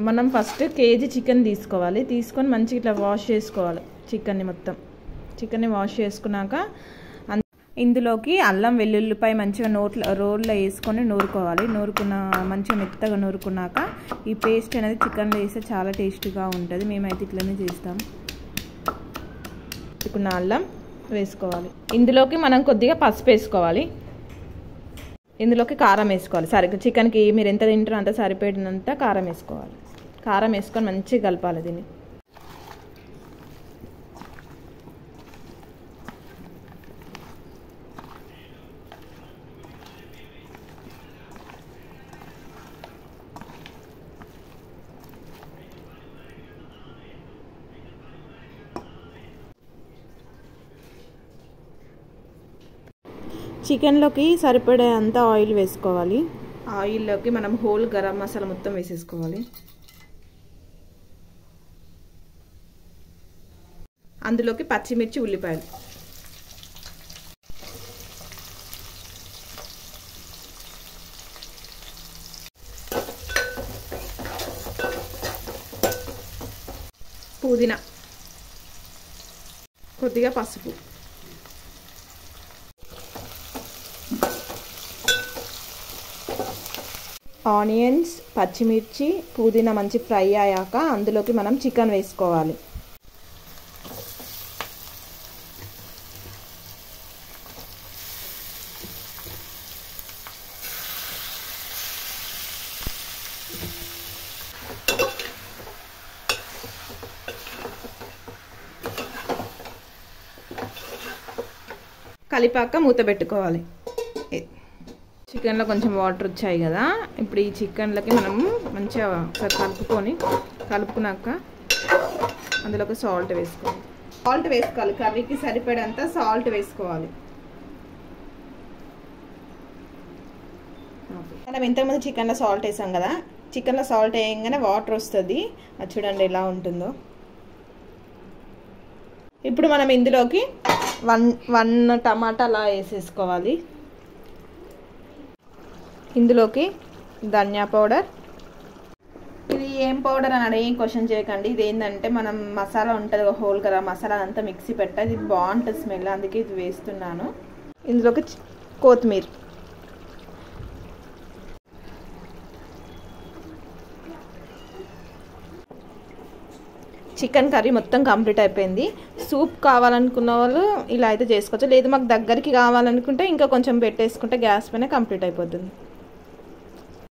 మనం first KG chicken తీసుకోవాలి తీసుకొని మంచిగా ఇట్లా వాష్ చేసుకోవాలి చికెన్ని మొత్తం చికెన్ని వాష్ చేసుకున్నాక అన్- ఇందులోకి అల్లం వెల్లుల్లిపాయ మంచిగా నోట్లో రోల్లో వేసుకొని నూరుకోవాలి నూరుకున్న మంచిగా మెత్తగా నూరుకున్నాక ఈ పేస్ట్ అనేది చికెన్లో వేస్తే చాలా టేస్టీగా ఉంటుంది మేమైతే ఇట్లనే చేస్తాం ఇప్పుడు అల్లం వేసుకోవాలి ఇందులోకి మనం కొద్దిగా పసుపు వేసుకోవాలి ఇందులోకి కారం వేసుకోవాలి సరే చికెన్కి మీరు ఎంత తింటారో అంత సరిపడినంత కారం వేసుకోవాలి కారం వేసుకొని మంచిగా కలపాలి దీన్ని చికెన్లోకి సరిపడే అంత ఆయిల్ వేసుకోవాలి ఆయిల్లోకి మనం హోల్ గరం మసాలా మొత్తం వేసేసుకోవాలి అందులోకి పచ్చిమిర్చి ఉల్లిపాయలు పుదీనా కొద్దిగా పసుపు ఆనియన్స్ పచ్చిమిర్చి పుదీనా మంచి ఫ్రై అయ్యాక అందులోకి మనం చికెన్ వేసుకోవాలి కలిపాక మూత పెట్టుకోవాలి చికెన్లో కొంచెం వాటర్ వచ్చాయి కదా ఇప్పుడు ఈ చికెన్లకి మనం మంచిగా ఒకసారి కలుపుకొని కలుపుకున్నాక అందులోకి సాల్ట్ వేసుకోవాలి సాల్ట్ వేసుకోవాలి కర్రీకి సరిపడేంత సాల్ట్ వేసుకోవాలి మనం ఇంతకుముందు చికెన్లో సాల్ట్ వేసాం కదా చికెన్లో సాల్ట్ వేయంగానే వాటర్ వస్తుంది అది చూడండి ఎలా ఉంటుందో ఇప్పుడు మనం ఇందులోకి వన్ వన్ టమాటా అలా వేసేసుకోవాలి ఇందులోకి ధనియా పౌడర్ ఇది ఏం పౌడర్ అని ఏం క్వశ్చన్ చేయకండి ఇది ఏంటంటే మనం మసాలా ఉంటుంది హోల్ కదా మసాలా అంతా మిక్సీ పెట్టా ఇది బాగుంటుంది స్మెల్ అందుకే ఇది వేస్తున్నాను ఇందులోకి కొత్తిమీర చికెన్ కర్రీ మొత్తం కంప్లీట్ అయిపోయింది సూప్ కావాలనుకున్న వాళ్ళు ఇలా అయితే చేసుకోవచ్చు లేదు మాకు దగ్గరికి కావాలనుకుంటే ఇంకా కొంచెం పెట్టేసుకుంటే గ్యాస్ పైన కంప్లీట్ అయిపోతుంది